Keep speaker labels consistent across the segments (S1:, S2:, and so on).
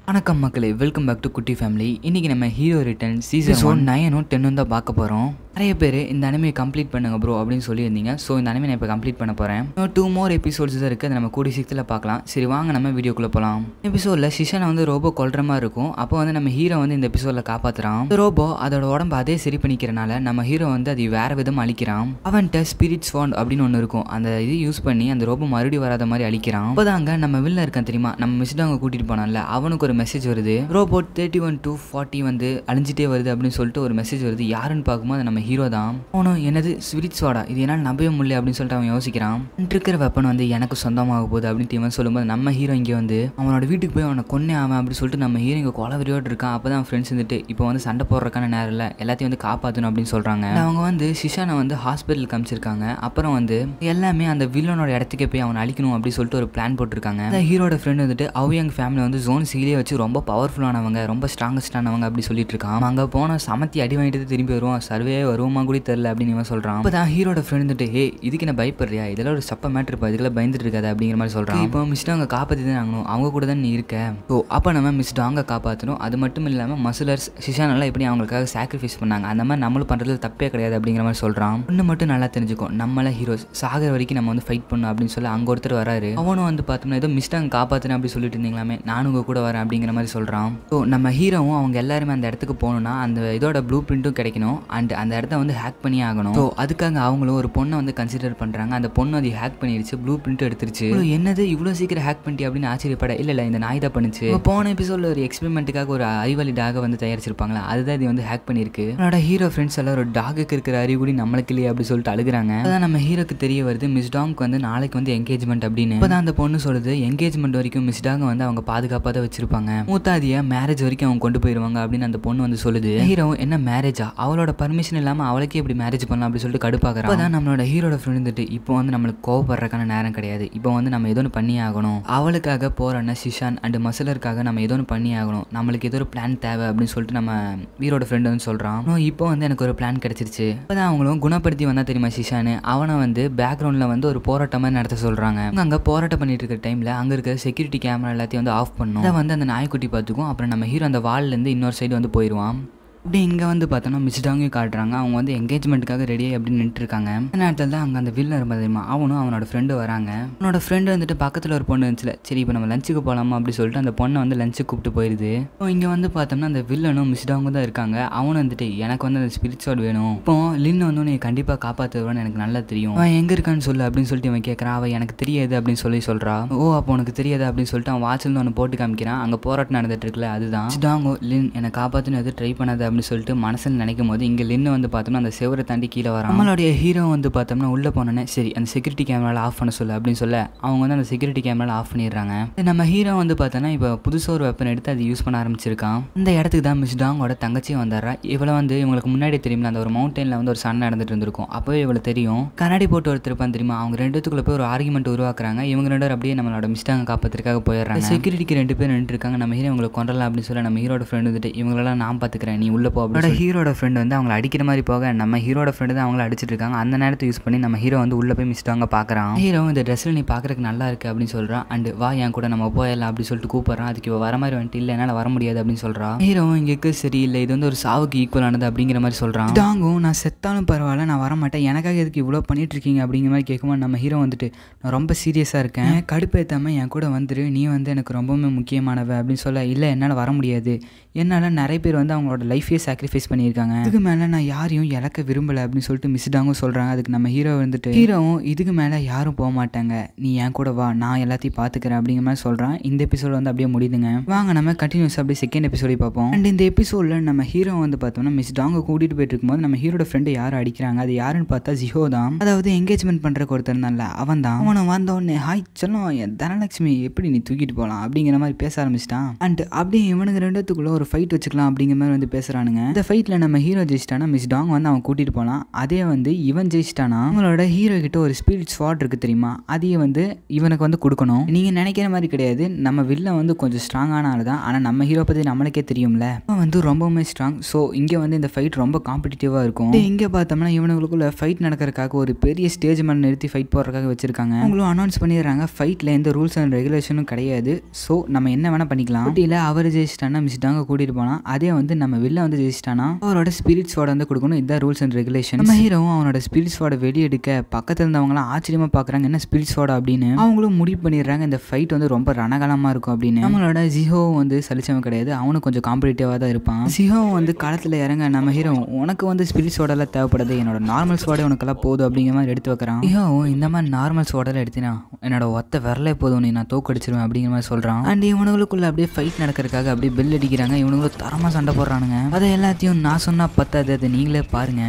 S1: வணக்கம் மக்களே welcome back to குட்டி ஃபேமிலி இன்னைக்கு நம்ம ஹீரோ ரிட்டர்ன் சீசன் ஒன் நைனும் டென்னும் தான் பார்க்க போகிறோம் நிறைய பேர் இந்த அனிமே கம்ப்ளீட் பண்ணுங்க ப்ரோ அப்படின்னு சொல்லியிருந்தீங்க ஸோ இந்த அனிமே நான் இப்போ கம்ப்ளீட் பண்ண போகிறேன் இன்னும் டூ மோர் எபிசோட்ஸ் தான் இருக்குது அதை நம்ம கூடி சீக்கிரத்தில் பார்க்கலாம் சரி வாங்க நம்ம வீடியோக்குள்ளே போகலாம் எபிசோடில் சிஷனை வந்து ரோபோ கொல்ற மாதிரி இருக்கும் அப்போ வந்து நம்ம ஹீரோ வந்து இந்த எபிசோடில் காப்பாற்றுறான் ரோபோ அதோட உடம்பு அதே சரி பண்ணிக்கிறனால நம்ம ஹீரோ வந்து அது வேற விதம் அழிக்கிறான் அவன்கிட்ட ஸ்பிரிட் ஸ்வாண்ட் அப்படின்னு ஒன்று இருக்கும் அந்த இது யூஸ் பண்ணி அந்த ரோபோ மறுபடியும் வராத மாதிரி அழிக்கிறான் அப்போதாங்க நம்ம வில்ல இருக்கான் தெரியுமா நம்ம மிஸ்டு அவங்க கூட்டிட்டு போனான்ல அவனுக்கு ஒரு மெசேஜ் வருது robot thirty one to forty வந்து அழிஞ்சிட்டே வருது அப்படின்னு சொல்லிட்டு ஒரு மெசேஜ் வருது யாருன்னு பார்க்கும்போது அது நம்ம ஹீரோ தான் அவனும் என்னது ஸ்பிரிட் ஸ்வாடா இது என்னால் நம்பவே முடியல அப்படின்னு சொல்லிட்டு அவன் யோசிக்கிறான் "என்கிட்ட இருக்கிற வெப்பன் வந்து எனக்கு சொந்தமாக போகுது அப்படின்ட்டு இவன் சொல்லும்போது நம்ம ஹீரோ இங்கே வந்து அவனோட வீட்டுக்கு போய் அவனை கொன்னே அவன் அப்படின்னு சொல்லிட்டு நம்ம ஹீரோ இங்கே கொலவரியோடு இருக்கான் அப்போ தான் ஃப்ரெண்ட்ஸ் வந்துட்டு இப்போ வந்து சண்டை போடுறதுக்கான நேரம் இல்லை எல்லாத்தையும் வந்து காப்பாற்றணும் அப்படின்னு சொல்கிறாங்க அவங்க வந்து சிஷானை வந்து ஹாஸ்பிட்டலுக்கு காமிச்சிருக்காங்க அப்புறம் வந்து எல்லாமே அந்த வில்லனோட இடத்துக்கே போய் அவனை அழிக்கணும் அப்படின்னு சொல்லிட்டு ஒரு பிளான் போட்டிருக்காங்க அந்த ஹீரோட ஃப்ரெண்ட் வந்துட்டு அவியங் ஃபேமிலி வந்து ஜோன் சீலே வச்சு ரொம்ப பவர்ஃபுல்லானவங்க ரொம்ப ஸ்ட்ராங்கஸ்டானவங்க அப்படி சொல்லிட்டு இருக்கான் அங்கே போனால் சமத்தி அடி வாங்கிட்டு திரும்பி வருவோம் சர்வே வருவோமா கூட தெரில அப்படின்னு இவன் சொல்கிறான் இப்போ தான் ஹீரோட ஃப்ரெண்ட் வந்துட்டு ஹே இதுக்கு என்ன பயப்படுறியா இதெல்லாம் ஒரு சப்ப மேட்ரு இப்போ இதுக்கெல்லாம் பயந்துட்டு இருக்காது அப்படிங்கிற மாதிரி சொல்கிறான் இப்போ மிஸ்டர் அவங்க காப்பாற்றி தான் ஆகணும் அவங்க கூட தான் நீ இருக்க ஓ அப்போ நம்ம மிஸ் டாங்கை காப்பாற்றணும் அது மட்டும் இல்லாமல் மசுலர்ஸ் சிஷானெல்லாம் எப்படி அவங்களுக்காக சாக்ரிஃபைஸ் பண்ணாங்க அந்த மாதிரி நம்மளும் பண்ணுறது தப்பே கிடையாது அப்படிங்கிற மாதிரி சொல்கிறான் ஒன்று மட்டும் நல்லா தெரிஞ்சுக்கும் நம்மள ஹீரோஸ் சாகர வரைக்கும் நம்ம வந்து ஃபைட் பண்ணணும் அப்படின்னு சொல்லி அங்கே ஒருத்தர் வராரு அவனும் வந்து பார்த்தோம்னா ஏதோ மிஸ்டாங்க காப்பாற்றுனேன் அப்படி சொல்லிட்டு இருந்தீங்களாமே நானும் உங்க கூட வரேன் அப்படிங்கிற மாதிரி சொல்கிறான் ஸோ நம்ம ஹீரோவும் அவங்க எல்லாருமே அந்த இடத்துக்கு போகணும்னா அந்த இதோட ப்ளூ பிரிண்ட்டும் கிடைக்கணும் அண்ட் அந்த இடத்த வந்து ஹேக் பண்ணி ஆகணும் ஸோ அதுக்காக அவங்களும் ஒரு பொண்ணை வந்து கன்சிடர் பண்ணுறாங்க அந்த பொண்ணு அதை ஹேக் பண்ணிடுச்சு ப்ளூ பிரிண்ட் எடுத்துருச்சு "ஓ, என்னது இவ்வளோ சீக்கிரம் ஹேக் பண்ணிட்டி அப்படின்னு ஆச்சரியப்பட இல்லை இல்லை இந்த நாய் தான் பண்ணுச்சு இப்ப போன எபிசோடில் ஒரு எக்ஸ்பெரிமெண்ட்டுக்காக ஒரு அறிவாளி டாகை வந்து தயாரிச்சிருப்பாங்களா அதுதான் இது வந்து ஹேக் பண்ணியிருக்கு என்னோட ஹீரோ ஃப்ரெண்ட்ஸ் எல்லாம் ஒரு டாகுக்கு இருக்கிற அறிகுறி நம்மளுக்கு இல்லையே அப்படி சொல்லிட்டு அழுகுறாங்க அதான் நம்ம ஹீரோக்கு தெரிய வருது மிஸ் டாங்க்கு வந்து நாளைக்கு வந்து என்கேஜ்மெண்ட் அப்படின்னு இப்போதான் அந்த பொண்ணு சொல்லுது என்கேஜ்மெண்ட் வரைக்கும் மிஸ் டாங்க வந்து அவங்க பாதுகாப்பாக தான் வச்சிருப்பாங்க மூத்தாதிய மேரேஜ் வரைக்கும் அவங்க கொண்டு போயிருவாங்க அப்படின்னு அந்த பொண்ணு வந்து சொல்லுது ஹீரோ என்ன மேரேஜா அவளோட பர்மிஷன் இல்லாமல் அவளுக்கே இப்படி மேரேஜ் பண்ணலாம் அப்படி சொல்லிட்டு கடுப்பாக்குறான் அப்பதான் நம்மளோட ஹீரோட ஃப்ரெண்ட் வந்துட்டு இப்போ வந்து நம்மளுக்கு கோவப்படுறதுக்கான நேரம் கிடையாது இப்போ வந்து நம்ம ஏதோ ஒன்று பண்ணி ஆகணும் அவளுக்காக போறோன்னா சிஷான் அண்ட் மசலருக்காக நம்ம ஏதோ ஒன்று பண்ணி ஆகணும் நம்மளுக்கு ஏதோ ஒரு பிளான் தேவை அப்படின்னு சொல்லிட்டு நம்ம ஹீரோட ஃப்ரெண்ட் வந்து சொல்கிறான் இப்போ வந்து எனக்கு ஒரு பிளான் கிடைச்சிருச்சு அப்பதான் அவங்களும் குணப்படுத்தி வந்தா தெரியுமா சிஷானு அவனை வந்து பேக்ரவுண்டில் வந்து ஒரு போராட்டம் மாதிரி நடத்த சொல்கிறாங்க அங்கே போராட்டம் பண்ணிட்டு இருக்க டைமில் அங்கே இருக்க செக்யூரிட்டி கேமரா எல்லாத்தையும் வந்து ஆஃப் பண்ணும் அதை வந்து அந்த நாய்க்குட்டி பார்த்துக்கும் அப்புறம் நம்ம ஹீரோ அந்த வால்லேருந்து இன்னொரு சைடு வந்து போயிடுவான் இப்படி இங்கே வந்து பார்த்தோன்னா மிஸ்டாங்கையும் காட்டுறாங்க அவங்க வந்து என்கேஜ்மெண்ட்டுக்காக ரெடியாகி அப்படின்னு நின்றுட்டு இருக்காங்க அந்த நேரத்தில் தான் அங்கே அந்த வில்லன் இருப்பா தெரியுமா அவனும் அவனோட ஃப்ரெண்டு வராங்க அவனோட ஃப்ரெண்டு வந்துட்டு பக்கத்தில் ஒரு பொண்ணு இருந்துச்சுல சரி இப்போ நம்ம லஞ்சுக்கு போகலாமா அப்படி சொல்லிட்டு அந்த பொண்ணை வந்து லஞ்சுக்கு கூப்பிட்டு போயிடுது இப்போ இங்கே வந்து பார்த்தோம்னா அந்த வில்லனும் மிஸ்டாங்கும் தான் இருக்காங்க அவனும் வந்துட்டு எனக்கு வந்து அந்த ஸ்பிரிச்சுவல் வேணும் இப்போ லின் வந்து நீ கண்டிப்பாக காப்பாற்றுவான்னு எனக்கு நல்லா தெரியும் அவன் எங்கே இருக்கான்னு சொல்லு அப்படின்னு சொல்லிட்டு இவன் கேட்குறான் அவன் எனக்கு தெரியாது அப்படின்னு சொல்லி சொல்கிறா ஓ அப்போ உனக்கு தெரியாது அப்படின்னு சொல்லிட்டு அவன் வாட்சில் ஒன்று போட்டு காமிக்கிறான் அங்கே போராட்டம் நடந்துட்டு இருக்குல்ல அதுதான் மிஸ்டாங்கோ லின் என்னை காப்பாற்றுன்னு எதுவும் ட்ரை பண்ணாது அப்படின்னு சொல்லிட்டு மனசில் நினைக்கும் போது இங்கே லின்னு வந்து பார்த்தோம்னா அந்த செவரை தாண்டி கீழே வரான் நம்மளுடைய ஹீரோ வந்து பார்த்தோம்னா உள்ளே போனோன்னே சரி அந்த செக்யூரிட்டி கேமராவில் ஆஃப் பண்ண சொல்லு அப்படின்னு சொல்ல அவங்க வந்து அந்த செக்யூரிட்டி கேமராவில் ஆஃப் பண்ணிடுறாங்க இது நம்ம ஹீரோ வந்து பார்த்தோன்னா இப்போ புதுசாக ஒரு வெப்பன் எடுத்து அதை யூஸ் பண்ண ஆரம்பிச்சிருக்கான் இந்த இடத்துக்கு தான் மிஸ் டாங்கோட தங்கச்சியும் வந்தாரா இவளை வந்து இவங்களுக்கு முன்னாடி தெரியும்ல அந்த ஒரு மவுண்டனில் வந்து ஒரு சண்டை நடந்துட்டு இருந்திருக்கும் அப்போவே இவளை தெரியும் கண்ணாடி போட்டு ஒருத்தர் இருப்பான் தெரியுமா அவங்க ரெண்டுத்துக்குள்ள போய் ஒரு ஆர்குமெண்ட் உருவாக்குறாங்க இவங்க ரெண்டு பேரும் அப்படியே நம்மளோட மிஸ்டாங்க காப்பாத்துறதுக்காக போயிடுறாங்க செக்யூரிட்டிக்கு ரெண்டு பேர் நின்று இருக்காங்க நம்ம ஹீரோ இவங்களை கொண்டலாம் அப்படின்னு சொல்ல நம்ம ஹீரோட ஃப்ரெண்ட் வந்துட்டு இவங்களெல்லாம் நான் பார்த்துக்கிறேன் நீ உள்ள போ அப்படின்னு ஹீரோட ஃப்ரெண்ட் வந்து அவங்கள அடிக்கிற மாதிரி போக நம்ம ஹீரோட ஃப்ரெண்டு தான் அவங்கள அடிச்சிட்டு இருக்காங்க அந்த நேரத்தை யூஸ் பண்ணி நம்ம ஹீரோ வந்து உள்ள போய் மிஸ்டாங்க பார்க்குறான் ஹீரோ இந்த ட்ரெஸ்ஸில் நீ பார்க்கறதுக்கு நல்லா இருக்கு அப்படின்னு சொல்கிறான் அண்ட் வா என் கூட நம்ம போயிடலாம் அப்படின்னு சொல்லிட்டு கூப்பிட்றான் அதுக்கு இவ வர மாதிரி வந்துட்டு இல்லை என்னால் வர முடியாது அப்படின்னு சொல்கிறான் ஹீரோ இங்கே சரி இல்லை இது வந்து ஒரு சாவுக்கு ஈக்குவலானது அப்படிங்கிற மாதிரி சொல்கிறான் டாங்கும் நான் செத்தாலும் பரவாயில்ல நான் வர மாட்டேன் எனக்காக எதுக்கு இவ்வளோ பண்ணிட்டு இருக்கீங்க அப்படிங்கிற மாதிரி கேட்கும்போது நம்ம ஹீரோ வந்துட்டு நான் ரொம்ப சீரியஸாக இருக்கேன் கடுப்பேத்தாம என் கூட வந்துரு நீ வந்து எனக்கு ரொம்பவுமே முக்கியமானவ அப்படின்னு சொல்ல இல்லை என்னால் வர முடியாது என்னால் நிறைய பேர் வந்து அவங்களோட லைஃபையே சாக்ரிஃபைஸ் பண்ணியிருக்காங்க இதுக்கு மேலே நான் யாரையும் இழக்க விரும்பலை அப்படின்னு சொல்லிட்டு மிஸ்டாங்கும் சொல்கிறாங்க அதுக்கு நம்ம ஹீரோ வந்துட்டு ஹீரோவும் இதுக்கு மேலே யாரும் போக மாட்டாங்க நீ என் கூட வா நான் எல்லாத்தையும் பார்த்துக்கிறேன் அப்படிங்கிற மாதிரி சொல்கிறான் இந்த எபிசோட் வந்து அப்படியே முடியுதுங்க வாங்க நம்ம கண்டினியூஸ் அப்படியே செகண்ட் எபிசோடை பார்ப்போம் அண்ட் இந்த எபிசோடில் நம்ம ஹீரோ வந்து பார்த்தோம்னா மிஸ் டாங்கை கூட்டிகிட்டு போயிட்டு இருக்கும்போது நம்ம ஹீரோட ஃப்ரெண்டு யார் அடிக்கிறாங்க அது யாருன்னு பார்த்தா ஜிஹோ தான் அதாவது என்கேஜ்மெண்ட் பண்ணுறக்கு ஒருத்தர் இருந்தான்ல அவன் தான் அவனை வந்த உடனே ஹாய் சொல்லும் என் தனலட்சுமி எப்படி நீ தூக்கிட்டு போகலாம் அப்படிங்கிற மாதிரி பேச ஆரம்பிச்சிட்டான் அண்ட் அப்படியே இவனுக்கு ரெண்டுத்துக்குள்ள ஒரு ஃபைட் வச்சுக்கலாம் அப்படிங்கிற மாதிரி வந்து பேசுகிறான் பேசுறானுங்க இந்த ஃபைட்ல நம்ம ஹீரோ ஜெயிச்சிட்டானா மிஸ் டாங் வந்து அவன் கூட்டிட்டு போலாம் அதே வந்து இவன் ஜெயிச்சிட்டானா அவங்களோட ஹீரோ கிட்ட ஒரு ஸ்பிரிட் ஸ்வாட் இருக்கு தெரியுமா அதையே வந்து இவனுக்கு வந்து கொடுக்கணும் நீங்க நினைக்கிற மாதிரி கிடையாது நம்ம வில்ல வந்து கொஞ்சம் ஸ்ட்ராங்கான ஆள் தான் ஆனா நம்ம ஹீரோ பத்தி நம்மளுக்கே தெரியும்ல அவன் வந்து ரொம்பவுமே ஸ்ட்ராங் ஸோ இங்க வந்து இந்த ஃபைட் ரொம்ப காம்படிட்டிவா இருக்கும் இங்க பார்த்தோம்னா இவனுங்களுக்குள்ள ஃபைட் நடக்கிறதுக்காக ஒரு பெரிய ஸ்டேஜ் மேல நிறுத்தி ஃபைட் போடுறதுக்காக வச்சிருக்காங்க அவங்களும் அனௌன்ஸ் பண்ணிடுறாங்க ஃபைட்ல எந்த ரூல்ஸ் அண்ட் ரெகுலேஷனும் கிடையாது ஸோ நம்ம என்ன வேணா பண்ணிக்கலாம் போட்டியில் அவர் ஜெயிச்சிட்டானா மிஸ் டாங்க கூட்டிட்டு போலாம் அதே வந்து நம்ம வில்ல வந்து ஜெயிச்சிட்டானா அவரோட ஸ்பிரிட்ஸோட வந்து கொடுக்கணும் இதான் ரூல்ஸ் அண்ட் ரெகுலேஷன் நம்ம ஹீரோவும் அவனோட ஸ்பிரிட்ஸோட வெளியெடுக்க பக்கத்துல இருந்தவங்களாம் ஆச்சரியமா பாக்குறாங்க என்ன ஸ்பிரிட்ஸோட அப்படின்னு அவங்களும் முடிவு பண்ணிடுறாங்க இந்த ஃபைட் வந்து ரொம்ப ரணகலமா இருக்கும் அப்படின்னு நம்மளோட ஜிஹோ வந்து சலிச்சவன் கிடையாது அவனும் கொஞ்சம் காம்படிட்டிவா தான் இருப்பான் ஜிஹோ வந்து களத்துல இறங்க நம்ம ஹீரோ உனக்கு வந்து ஸ்பிரிட்ஸோட எல்லாம் தேவைப்படுது என்னோட நார்மல் ஸ்வாடே உனக்கெல்லாம் போதும் அப்படிங்கிற மாதிரி எடுத்து வைக்கிறான் ஜிஹோ இந்த மாதிரி நார்மல் ஸ்வாடெல்லாம் எடுத்தினா என்னோட ஒத்த விரலே போதும் நீ நான் தோக்கடிச்சிருவேன் அப்படிங்கிற மாதிரி சொல்றான் அண்ட் இவனுங்களுக்குள்ள அப்படியே ஃபைட் நடக்கிறதுக்காக அப்படியே பெல் அடிக்கிறாங்க இவனுங்களும் தரமா சண்டை போடுறானுங்க அதை எல்லாத்தையும் நான் சொன்னா பத்தாது அதை நீங்களே பாருங்க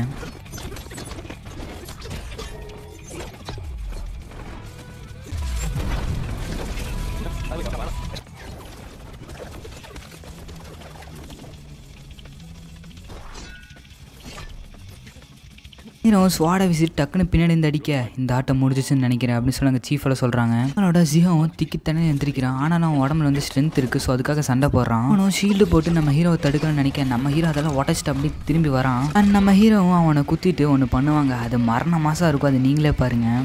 S1: ஹீரோ ஸ்வாடை விசிட் டக்குன்னு பின்னாடி இருந்து அடிக்க இந்த ஆட்டம் முடிஞ்சிச்சுன்னு நினைக்கிறேன் அப்படின்னு சொல்லி அங்கே சீஃபில் சொல்கிறாங்க அவனோட ஜிஹோவும் திக்கித்தானே எந்திரிக்கிறான் ஆனாலும் அவன் உடம்புல வந்து ஸ்ட்ரென்த் இருக்குது ஸோ அதுக்காக சண்டை போடுறான் அவனும் ஷீல்டு போட்டு நம்ம ஹீரோவை தடுக்கணும்னு நினைக்க நம்ம ஹீரோ அதெல்லாம் உடச்சிட்டு அப்படி திரும்பி வரான் அண்ட் நம்ம ஹீரோவும் அவனை குத்திட்டு ஒன்று பண்ணுவாங்க அது மரண மாதம் இருக்கும் அது நீங்களே பாருங்கள்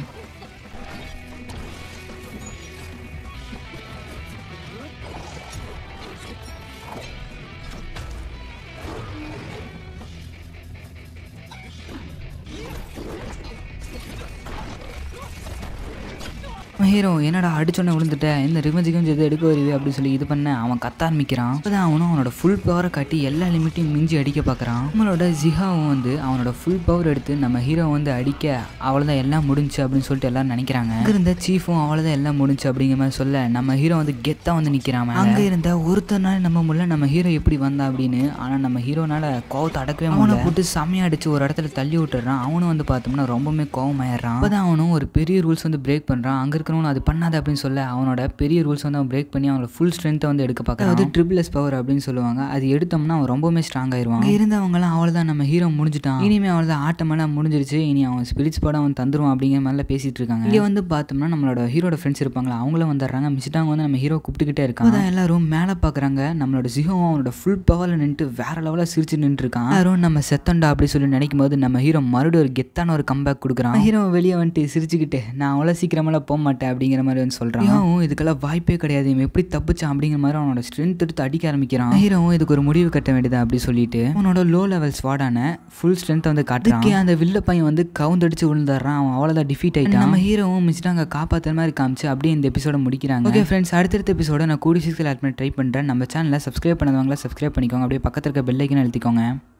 S1: ஹீரோ என்னடா அடிச்சோன்னே விழுந்துட்டேன் இந்த ரிவெஞ்சுக்கும் எது எடுக்க வருது அப்படின்னு சொல்லி இது பண்ண அவன் கத்த ஆரம்பிக்கிறான் அப்பதான் அவனும் அவனோட ஃபுல் பவரை காட்டி எல்லா லிமிட்டையும் மிஞ்சி அடிக்க பார்க்குறான் நம்மளோட ஜிஹாவும் வந்து அவனோட ஃபுல் பவர் எடுத்து நம்ம ஹீரோ வந்து அடிக்க அவ்வளோதான் எல்லாம் முடிஞ்சு அப்படின்னு சொல்லிட்டு எல்லாரும் நினைக்கிறாங்க அங்க இருந்த சீஃபும் அவ்வளோதான் எல்லாம் முடிஞ்சு அப்படிங்கிற மாதிரி சொல்ல நம்ம ஹீரோ வந்து கெத்தா வந்து நிற்கிறான் அங்க இருந்த ஒருத்தனால நம்ம முல்ல நம்ம ஹீரோ எப்படி வந்தா அப்படின்னு ஆனால் நம்ம ஹீரோனால கோவத்தை அடக்கவே அவனை போட்டு செம்மையா அடிச்சு ஒரு இடத்துல தள்ளி விட்டுறான் அவனும் வந்து பார்த்தோம்னா ரொம்பவுமே கோவமாயிடுறான் அப்பதான் அவனும் ஒரு பெரிய ரூல்ஸ் வந்து பிரேக் பண்றான் அங்க இருக்கிறவனும் அது பண்ணாத அப்படின்னு சொல்ல அவனோட பெரிய ரூல்ஸ் வந்து அவன் பிரேக் பண்ணி அவனோட ஃபுல் ஸ்ட்ரென்த்தை வந்து எடுக்க பார்க்கறான் அது ட்ரிபிள் எஸ் பவர் அப்படின்னு சொல்லுவாங்க அது எடுத்தோம்னா அவன் ரொம்பவுமே ஸ்ட்ராங் ஆயிருவான் அங்க இருந்தவங்கலாம் அவ்வளவுதான் நம்ம ஹீரோ முடிஞ்சிட்டான் இனிமே அவ்வளவுதான் ஆட்டமெல்லாம் முடிஞ்சிருச்சு இனி அவன் ஸ்பிரிட்ஸ் படம் அவன் தந்துருவான் அப்படிங்கிற மாதிரிலாம் பேசிட்டு இருக்காங்க இங்க வந்து பார்த்தோம்னா நம்மளோட ஹீரோட ஃப்ரெண்ட்ஸ் இருப்பாங்களா அவங்களும் வந்துடுறாங்க மிஸ்டாங்க வந்து நம்ம ஹீரோ கூப்பிட்டுக்கிட்டே இருக்காங்க அதான் எல்லாரும் மேலே பார்க்குறாங்க நம்மளோட ஜிஹோ அவனோட ஃபுல் பவர்ல நின்று வேற லெவலில் சிரிச்சு நின்று இருக்கான் யாரும் நம்ம செத்தண்டா அப்படி சொல்லி நினைக்கும் போது நம்ம ஹீரோ மறுபடியும் ஒரு கெத்தான ஒரு கம்பேக் கொடுக்குறான் ஹீரோ வெளியே வந்துட்டு சிரிச்சுக்கிட்டு நான் அவ்வளோ சீக்கிரமெல்லாம் போக மாட்டேன் அப்படிங்கிற மாதிரி வந்து சொல்றான் ஹீரோவும் இதுக்கெல்லாம் வாய்ப்பே கிடையாது இவன் எப்படி தப்பிச்சான் அப்படிங்கிற மாதிரி அவனோட ஸ்ட்ரென்த் எடுத்து அடிக்க ஆரம்பிக்கிறான் ஹீரோவும் இதுக்கு ஒரு முடிவு கட்ட வேண்டியதா அப்படி சொல்லிட்டு அவனோட லோ லெவல் ஸ்வாடான ஃபுல் ஸ்ட்ரென்த் வந்து காட்டுறான் அந்த வில்ல பையன் வந்து கவுந்தடிச்சு விழுந்துடுறான் அவன் அவ்வளோதான் டிஃபீட் ஆயிட்டான் நம்ம ஹீரோவும் மிச்சிட்டாங்க காப்பாத்துற மாதிரி காமிச்சு அப்படியே இந்த எபிசோட முடிக்கிறாங்க ஓகே ஃப்ரெண்ட்ஸ் அடுத்தடுத்த எபிசோட நான் கூடி சீக்கிரம் ஆட் பண்ணி ட்ரை பண்றேன் நம்ம சேனலை சப்ஸ்கிரைப் பண்ணதவங்களா சப்ஸ்கிரைப் பண்ணிக்கோங்க அப்படியே பக்கத்துல இருக்க பெல் ஐக்கன் அழுத்திக்கோங்க